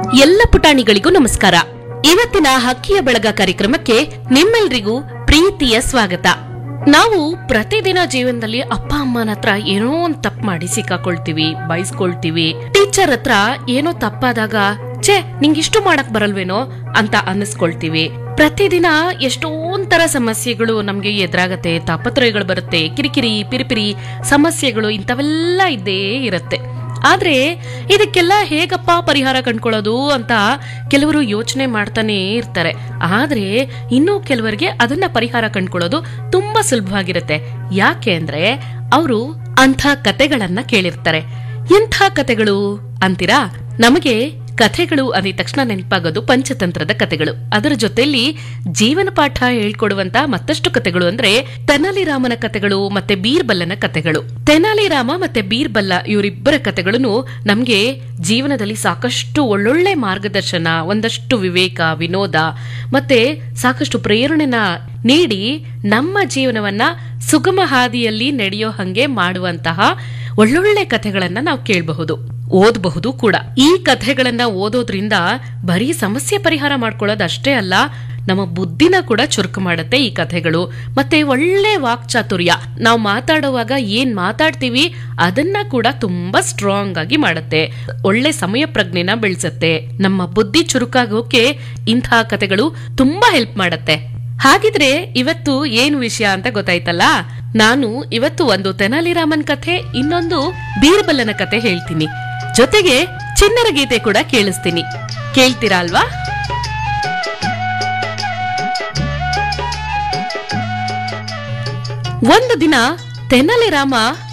ಎಲ್ಲ ಪುಟಾಣಿಗಳಿಗೂ ನಮಸ್ಕಾರ ಇವತ್ತಿನ ಹಕ್ಕಿಯ ಬಳಗ ಕಾರ್ಯಕ್ರಮಕ್ಕೆ ನಿಮ್ಮೆಲ್ರಿಗೂ ಪ್ರೀತಿಯ ಸ್ವಾಗತ ನಾವು ಪ್ರತಿದಿನ ಜೀವನದಲ್ಲಿ ಅಪ್ಪ ಅಮ್ಮನ ಹತ್ರ ಏನೋ ಒಂದ್ ತಪ್ಪು ಮಾಡಿ ಸಿಕ್ಕಾಕೊಳ್ತೀವಿ ಬೈಸ್ಕೊಳ್ತೀವಿ ಟೀಚರ್ ಹತ್ರ ಏನೋ ತಪ್ಪಾದಾಗ ಛೇ ನಿಂಗಿಷ್ಟು ಮಾಡಕ್ ಬರಲ್ವೇನೋ ಅಂತ ಅನ್ನಿಸ್ಕೊಳ್ತೀವಿ ಪ್ರತಿದಿನ ಎಷ್ಟೊಂಥರ ಸಮಸ್ಯೆಗಳು ನಮ್ಗೆ ಎದುರಾಗತ್ತೆ ತಾಪತ್ರಯಗಳು ಬರುತ್ತೆ ಕಿರಿಕಿರಿ ಪಿರಿಪಿರಿ ಸಮಸ್ಯೆಗಳು ಇಂಥವೆಲ್ಲ ಇದ್ದೇ ಇರುತ್ತೆ ಆದ್ರೆ ಇದಕ್ಕೆಲ್ಲ ಹೇಗಪ್ಪ ಪರಿಹಾರ ಕಂಡ್ಕೊಳ್ಳೋದು ಅಂತ ಕೆಲವರು ಯೋಚನೆ ಮಾಡ್ತಾನೆ ಇರ್ತಾರೆ ಆದ್ರೆ ಇನ್ನು ಕೆಲವರಿಗೆ ಅದನ್ನ ಪರಿಹಾರ ಕಂಡ್ಕೊಳ್ಳೋದು ತುಂಬಾ ಸುಲಭವಾಗಿರುತ್ತೆ ಯಾಕೆ ಅಂದ್ರೆ ಅವರು ಅಂಥ ಕತೆಗಳನ್ನ ಕೇಳಿರ್ತಾರೆ ಎಂಥ ಕತೆಗಳು ಅಂತೀರಾ ನಮಗೆ ಕಥೆಗಳು ಅಂದಿದ ತಕ್ಷಣ ನೆನಪಾಗೋದು ಪಂಚತಂತ್ರದ ಕಥೆಗಳು ಅದರ ಜೊತೆಯಲ್ಲಿ ಜೀವನ ಪಾಠ ಹೇಳ್ಕೊಡುವಂತ ಮತ್ತಷ್ಟು ಕಥೆಗಳು ಅಂದ್ರೆ ತೆನಾಲಿ ರಾಮನ ಕಥೆಗಳು ಮತ್ತೆ ಬೀರ್ಬಲ್ಲನ ಕಥೆಗಳು ತೆನಾಲಿ ರಾಮ ಮತ್ತೆ ಬೀರ್ಬಲ್ಲ ಇವರಿಬ್ಬರ ಕಥೆಗಳನ್ನು ನಮ್ಗೆ ಜೀವನದಲ್ಲಿ ಸಾಕಷ್ಟು ಒಳ್ಳೊಳ್ಳೆ ಮಾರ್ಗದರ್ಶನ ಒಂದಷ್ಟು ವಿವೇಕ ವಿನೋದ ಮತ್ತೆ ಸಾಕಷ್ಟು ಪ್ರೇರಣೆನ ನೀಡಿ ನಮ್ಮ ಜೀವನವನ್ನ ಸುಗಮ ಹಾದಿಯಲ್ಲಿ ನಡೆಯೋ ಹಂಗೆ ಮಾಡುವಂತಹ ಒಳ್ಳೊಳ್ಳೆ ಕಥೆಗಳನ್ನ ನಾವು ಕೇಳಬಹುದು ಓದಬಹುದು ಕೂಡ ಈ ಕಥೆಗಳನ್ನ ಓದೋದ್ರಿಂದ ಬರೀ ಸಮಸ್ಯೆ ಪರಿಹಾರ ಮಾಡ್ಕೊಳ್ಳೋದು ಅಷ್ಟೇ ಅಲ್ಲ ನಮ್ಮ ಬುದ್ಧಿನ ಕೂಡ ಚುರುಕು ಮಾಡುತ್ತೆ ಈ ಕಥೆಗಳು ಮತ್ತೆ ಒಳ್ಳೆ ವಾಕ್ಚಾತುರ್ಯ ನಾವು ಮಾತಾಡುವಾಗ ಏನ್ ಮಾತಾಡ್ತೀವಿ ಅದನ್ನ ಕೂಡ ತುಂಬಾ ಸ್ಟ್ರಾಂಗ್ ಆಗಿ ಮಾಡುತ್ತೆ ಒಳ್ಳೆ ಸಮಯ ಪ್ರಜ್ಞೆನ ಬೆಳೆಸುತ್ತೆ ನಮ್ಮ ಬುದ್ಧಿ ಚುರುಕಾಗೋಕೆ ಇಂತಹ ಕಥೆಗಳು ತುಂಬಾ ಹೆಲ್ಪ್ ಮಾಡುತ್ತೆ ಹಾಗಿದ್ರೆ ಇವತ್ತು ಏನು ವಿಷಯ ಅಂತ ಗೊತ್ತಾಯ್ತಲ್ಲ ನಾನು ಇವತ್ತು ಒಂದು ತೆನಾಲಿರಾಮನ್ ಕಥೆ ಇನ್ನೊಂದು ಬೀರ್ಬಲ್ಲನ ಕಥೆ ಹೇಳ್ತೀನಿ ಜೊತೆಗೆ ಚಿನ್ನರ ಗೀತೆ ಕೂಡ ಕೇಳಿಸ್ತೀನಿ ಕೇಳ್ತೀರಾ ಅಲ್ವಾ ಒಂದು ದಿನ ತೆನಾಲಿರಾಮ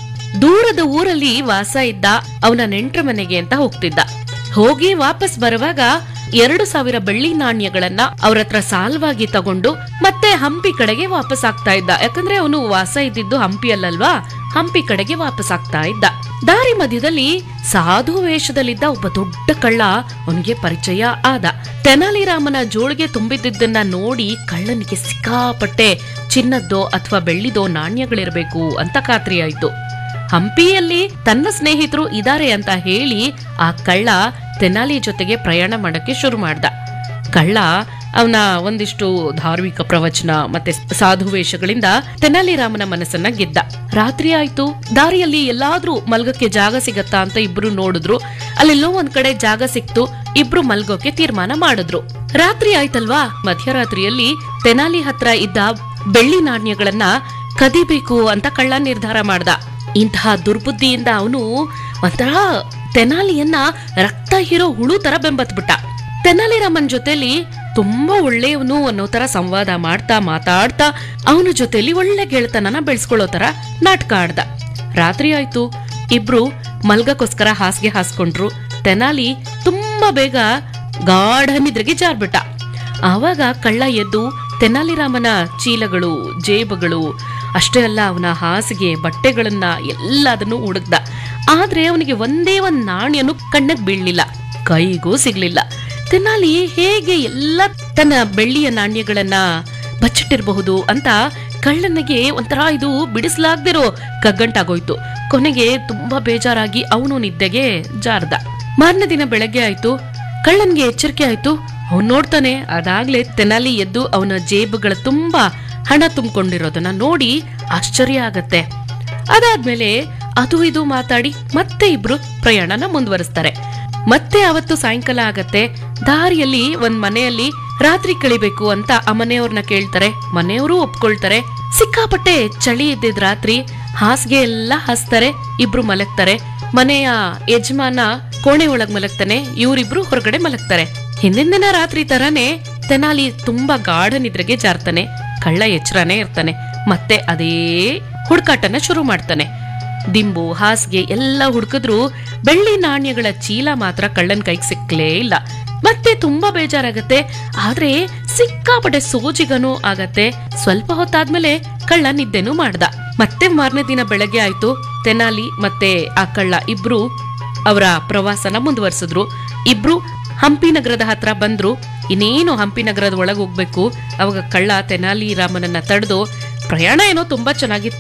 ದೂರದ ಊರಲ್ಲಿ ವಾಸ ಇದ್ದ ಅವನ ನೆಂಟ್ರ ಮನೆಗೆ ಅಂತ ಹೋಗ್ತಿದ್ದ ಹೋಗಿ ವಾಪಸ್ ಬರುವಾಗ ಎರಡು ಸಾವಿರ ಬೆಳ್ಳಿ ನಾಣ್ಯಗಳನ್ನ ಅವ್ರ ಹತ್ರ ಸಾಲವಾಗಿ ತಗೊಂಡು ಮತ್ತೆ ಹಂಪಿ ಕಡೆಗೆ ವಾಪಸ್ ಆಗ್ತಾ ಇದ್ದ ಯಾಕಂದ್ರೆ ಅವನು ವಾಸ ಇದ್ದಿದ್ದು ಹಂಪಿಯಲ್ಲಲ್ವಾ ಹಂಪಿ ಕಡೆಗೆ ವಾಪಸ್ ಆಗ್ತಾ ಇದ್ದ ದಾರಿ ಮಧ್ಯದಲ್ಲಿ ಸಾಧು ವೇಷದಲ್ಲಿದ್ದ ಒಬ್ಬ ದೊಡ್ಡ ಕಳ್ಳ ಅವನಿಗೆ ಪರಿಚಯ ಆದ ತೆನಾಲಿರಾಮನ ಜೋಳಿಗೆ ತುಂಬಿದ್ದನ್ನ ನೋಡಿ ಕಳ್ಳನಿಗೆ ಸಿಕ್ಕಾಪಟ್ಟೆ ಚಿನ್ನದ್ದೋ ಅಥವಾ ಬೆಳ್ಳಿದೋ ನಾಣ್ಯಗಳಿರ್ಬೇಕು ಅಂತ ಖಾತ್ರಿ ಆಯ್ತು ಹಂಪಿಯಲ್ಲಿ ತನ್ನ ಸ್ನೇಹಿತರು ಇದಾರೆ ಅಂತ ಹೇಳಿ ಆ ಕಳ್ಳ ತೆನಾಲಿ ಜೊತೆಗೆ ಪ್ರಯಾಣ ಮಾಡಕ್ಕೆ ಶುರು ಮಾಡ್ದ ಕಳ್ಳ ಅವನ ಒಂದಿಷ್ಟು ಧಾರ್ಮಿಕ ಪ್ರವಚನ ಮತ್ತೆ ಸಾಧು ವೇಷಗಳಿಂದ ತೆನಾಲಿರಾಮನ ಮನಸ್ಸನ್ನ ಗೆದ್ದ ರಾತ್ರಿ ಆಯ್ತು ದಾರಿಯಲ್ಲಿ ಎಲ್ಲಾದ್ರೂ ಮಲ್ಗಕ್ಕೆ ಜಾಗ ಸಿಗತ್ತಾ ಅಂತ ಇಬ್ರು ನೋಡಿದ್ರು ಅಲ್ಲೆಲ್ಲೋ ಒಂದ್ ಕಡೆ ಜಾಗ ಸಿಕ್ತು ಇಬ್ರು ಮಲ್ಗೋಕೆ ತೀರ್ಮಾನ ಮಾಡಿದ್ರು ರಾತ್ರಿ ಆಯ್ತಲ್ವಾ ಮಧ್ಯರಾತ್ರಿಯಲ್ಲಿ ತೆನಾಲಿ ಹತ್ರ ಇದ್ದ ಬೆಳ್ಳಿ ನಾಣ್ಯಗಳನ್ನ ಕದಿಬೇಕು ಅಂತ ಕಳ್ಳ ನಿರ್ಧಾರ ಮಾಡ್ದ ಇಂತಹ ದುರ್ಬುದ್ಧಿಯಿಂದ ಅವನು ಒಂಥರ ತೆನಾಲಿಯನ್ನ ರಕ್ತ ಹೀರೋ ಹುಳು ತರ ಬೆಂಬತ್ಬಿಟ್ಟ ತೆನಾಲಿರಾಮನ್ ಜೊತೆಲಿ ತುಂಬಾ ಒಳ್ಳೆಯವನು ಅನ್ನೋ ತರ ಸಂವಾದ ಮಾಡ್ತಾ ಮಾತಾಡ್ತಾ ಅವನ ಜೊತೆಲಿ ಒಳ್ಳೆ ಗೆಳೆತನನ ಬೆಳೆಸ್ಕೊಳ್ಳೋ ತರ ನಾಟಕ ಆಡ್ದ ರಾತ್ರಿ ಆಯ್ತು ಇಬ್ರು ಮಲ್ಗಕ್ಕೋಸ್ಕರ ಹಾಸಿಗೆ ಹಾಸ್ಕೊಂಡ್ರು ತೆನಾಲಿ ತುಂಬಾ ಬೇಗ ಗಾಢ ನಿದ್ರೆಗೆ ಜಾರ್ಬಿಟ್ಟ ಆವಾಗ ಕಳ್ಳ ಎದ್ದು ತೆನಾಲಿರಾಮನ ಚೀಲಗಳು ಜೇಬುಗಳು ಅಷ್ಟೇ ಅಲ್ಲ ಅವನ ಹಾಸಿಗೆ ಬಟ್ಟೆಗಳನ್ನ ಎಲ್ಲದನ್ನು ಹುಡುಕ್ದ ಆದ್ರೆ ಅವನಿಗೆ ಒಂದೇ ಒಂದ್ ನಾಣ್ಯನು ಕಣ್ಣಗ್ ಬೀಳ್ಲಿಲ್ಲ ಕೈಗೂ ಸಿಗ್ಲಿಲ್ಲ ತೆನಾಲಿ ಹೇಗೆ ಎಲ್ಲ ತನ್ನ ಬೆಳ್ಳಿಯ ನಾಣ್ಯಗಳನ್ನ ಬಚ್ಚಿಟ್ಟಿರಬಹುದು ಅಂತ ಕಳ್ಳನಿಗೆ ಒಂಥರ ಇದು ಬಿಡಿಸ್ಲಾಗ್ದಿರೋ ಕಗ್ಗಂಟಾಗೋಯ್ತು ಕೊನೆಗೆ ತುಂಬಾ ಬೇಜಾರಾಗಿ ಅವನು ನಿದ್ದೆಗೆ ಜಾರ್ದ ಮಾರನೇ ದಿನ ಬೆಳಗ್ಗೆ ಆಯ್ತು ಕಳ್ಳನ್ಗೆ ಎಚ್ಚರಿಕೆ ಆಯ್ತು ಅವನ್ ನೋಡ್ತಾನೆ ಅದಾಗ್ಲೇ ತೆನಾಲಿ ಎದ್ದು ಅವನ ಜೇಬುಗಳ ತುಂಬಾ ಹಣ ತುಂಬಿಕೊಂಡಿರೋದನ್ನ ನೋಡಿ ಆಶ್ಚರ್ಯ ಆಗತ್ತೆ ಅದಾದ್ಮೇಲೆ ಅದು ಇದು ಮಾತಾಡಿ ಮತ್ತೆ ಇಬ್ರು ಪ್ರಯಾಣನ ಮುಂದುವರಿಸ್ತಾರೆ ಮತ್ತೆ ಅವತ್ತು ಸಾಯಂಕಾಲ ಆಗತ್ತೆ ದಾರಿಯಲ್ಲಿ ಒಂದ್ ಮನೆಯಲ್ಲಿ ರಾತ್ರಿ ಕಳಿಬೇಕು ಅಂತ ಆ ಮನೆಯವ್ರನ್ನ ಕೇಳ್ತಾರೆ ಮನೆಯವರು ಒಪ್ಕೊಳ್ತಾರೆ ಸಿಕ್ಕಾಪಟ್ಟೆ ಚಳಿ ಇದ್ದಿದ್ ರಾತ್ರಿ ಹಾಸಿಗೆ ಎಲ್ಲ ಹಾಸ್ತಾರೆ ಇಬ್ರು ಮಲಗ್ತಾರೆ ಮನೆಯ ಯಜಮಾನ ಕೋಣೆ ಒಳಗ್ ಮಲಗ್ತಾನೆ ಇವರಿಬ್ರು ಹೊರಗಡೆ ಮಲಗ್ತಾರೆ ಹಿಂದಿನ ದಿನ ರಾತ್ರಿ ತರಾನೇ ತೆನಾಲಿ ತುಂಬಾ ಗಾಢ ನಿದ್ರೆಗೆ ಜಾರ್ತಾನೆ ಕಳ್ಳ ಎಚ್ಚರನೇ ಇರ್ತಾನೆ ಮತ್ತೆ ಅದೇ ಹುಡುಕಾಟನ ಶುರು ಮಾಡ್ತಾನೆ ದಿಂಬು ಹಾಸಿಗೆ ಎಲ್ಲ ಹುಡುಕಿದ್ರು ಬೆಳ್ಳಿ ನಾಣ್ಯಗಳ ಚೀಲ ಮಾತ್ರ ಕಳ್ಳನ್ ಕೈಗೆ ಸಿಕ್ಲೇ ಇಲ್ಲ ಮತ್ತೆ ತುಂಬಾ ಬೇಜಾರಾಗತ್ತೆ ಆದ್ರೆ ಸಿಕ್ಕಾಪಟ್ಟೆ ಸೋಜಿಗನೂ ಆಗತ್ತೆ ಸ್ವಲ್ಪ ಹೊತ್ತಾದ್ಮೇಲೆ ಕಳ್ಳ ನಿದ್ದೆನೂ ಮಾಡ್ದ ಮತ್ತೆ ಮಾರನೇ ದಿನ ಬೆಳಗ್ಗೆ ಆಯ್ತು ತೆನಾಲಿ ಮತ್ತೆ ಆ ಕಳ್ಳ ಇಬ್ರು ಅವರ ಪ್ರವಾಸನ ಮುಂದುವರಿಸಿದ್ರು ಇಬ್ರು ಹಂಪಿ ನಗರದ ಹತ್ರ ಬಂದ್ರು ಇನ್ನೇನು ಹಂಪಿ ನಗರದ ಒಳಗೆ ಹೋಗ್ಬೇಕು ಅವಾಗ ಕಳ್ಳ ತೆನಾಲಿ ರಾಮನನ್ನ ತಡೆದು ಪ್ರಯಾಣ ಏನೋ ತುಂಬಾ ಚೆನ್ನಾಗಿತ್ತು